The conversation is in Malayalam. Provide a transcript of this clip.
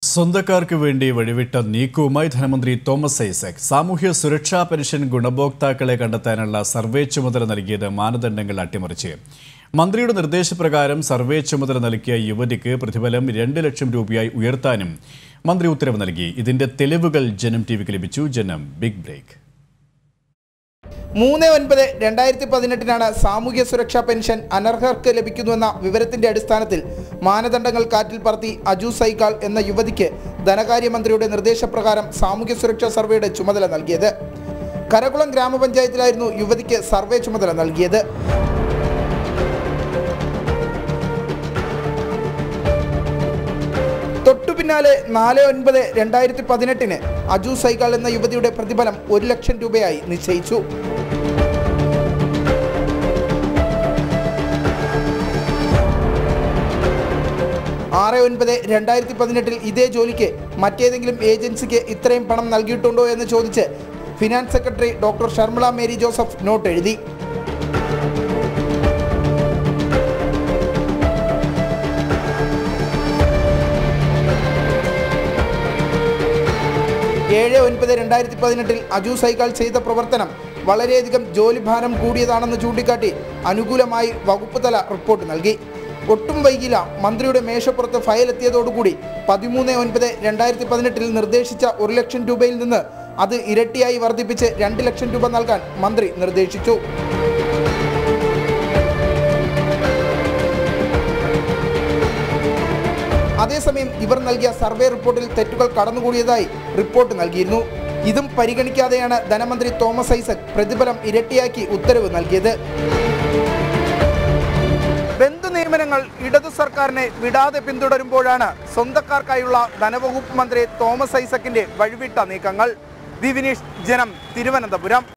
സ്വന്തക്കാർക്ക് വേണ്ടി വഴിവിട്ട നീക്കവുമായി ധനമന്ത്രി തോമസ് ഐസക് സാമൂഹ്യ സുരക്ഷാ പെൻഷൻ ഗുണഭോക്താക്കളെ കണ്ടെത്താനുള്ള സർവേ ചുമതല നൽകിയത് മാനദണ്ഡങ്ങൾ അട്ടിമറിച്ച് മന്ത്രിയുടെ നിർദ്ദേശപ്രകാരം സർവേ ചുമതല നൽകിയ യുവതിക്ക് പ്രതിഫലം രണ്ട് ലക്ഷം രൂപയായി ഉയർത്താനും മന്ത്രി ഉത്തരവ് നൽകി ഇതിന്റെ തെളിവുകൾ ജനം ടി വിക്ക് ലഭിച്ചു ജനം ബിഗ് ബ്രേക്ക് മൂന്ന് ഒൻപത് രണ്ടായിരത്തി പതിനെട്ടിനാണ് സാമൂഹ്യ സുരക്ഷാ പെൻഷൻ അനർഹർക്ക് ലഭിക്കുന്നുവെന്ന വിവരത്തിന്റെ അടിസ്ഥാനത്തിൽ മാനദണ്ഡങ്ങൾ കാറ്റിൽ പറത്തി അജു സൈക്കാൾ എന്ന യുവതിക്ക് ധനകാര്യമന്ത്രിയുടെ നിർദ്ദേശപ്രകാരം സാമൂഹ്യ സുരക്ഷാ സർവേയുടെ ചുമതല നൽകിയത് കരകുളം ഗ്രാമപഞ്ചായത്തിലായിരുന്നു യുവതിക്ക് സർവേ ചുമതല നൽകിയത് തൊട്ടു പിന്നാലെ നാല് ഒൻപത് രണ്ടായിരത്തി പതിനെട്ടിന് അജു സൈക്കാൾ എന്ന യുവതിയുടെ പ്രതിഫലം ഒരു ലക്ഷം രൂപയായി നിശ്ചയിച്ചു ആറ് ഒൻപത് രണ്ടായിരത്തി പതിനെട്ടിൽ ഇതേ ജോലിക്ക് മറ്റേതെങ്കിലും ഏജൻസിക്ക് ഇത്രയും പണം നൽകിയിട്ടുണ്ടോ എന്ന് ചോദിച്ച് finance secretary doctor Sharmila Mary Joseph note എഴുതി ഏഴ് ഒൻപത് രണ്ടായിരത്തി പതിനെട്ടിൽ അജു സൈക്കാൾ ചെയ്ത പ്രവർത്തനം വളരെയധികം ജോലിഭാരം കൂടിയതാണെന്ന് ചൂണ്ടിക്കാട്ടി അനുകൂലമായി വകുപ്പ് തല റിപ്പോർട്ട് നൽകി ഒട്ടും വൈകില്ല മന്ത്രിയുടെ മേശപ്പുറത്ത് ഫയൽ എത്തിയതോടുകൂടി പതിമൂന്ന് ഒൻപത് രണ്ടായിരത്തി പതിനെട്ടിൽ നിർദ്ദേശിച്ച ഒരു ലക്ഷം രൂപയിൽ നിന്ന് അത് ഇരട്ടിയായി വർദ്ധിപ്പിച്ച് രണ്ട് ലക്ഷം രൂപ നൽകാൻ മന്ത്രി നിർദ്ദേശിച്ചു അതേസമയം ഇവർ നൽകിയ സർവേ റിപ്പോർട്ടിൽ തെറ്റുകൾ കടന്നുകൂടിയതായി റിപ്പോർട്ട് നൽകിയിരുന്നു ഇതും പരിഗണിക്കാതെയാണ് ധനമന്ത്രി തോമസ് ഐസക് പ്രതിഫലം ഇരട്ടിയാക്കി ഉത്തരവ് നൽകിയത് ബന്ധു നിയമനങ്ങൾ ഇടതു സർക്കാരിനെ വിടാതെ പിന്തുടരുമ്പോഴാണ് സ്വന്തക്കാർക്കായുള്ള ധനവകുപ്പ് മന്ത്രി തോമസ് ഐസക്കിന്റെ വഴിവിട്ട നീക്കങ്ങൾ ദിവിനീഷ് ജനം തിരുവനന്തപുരം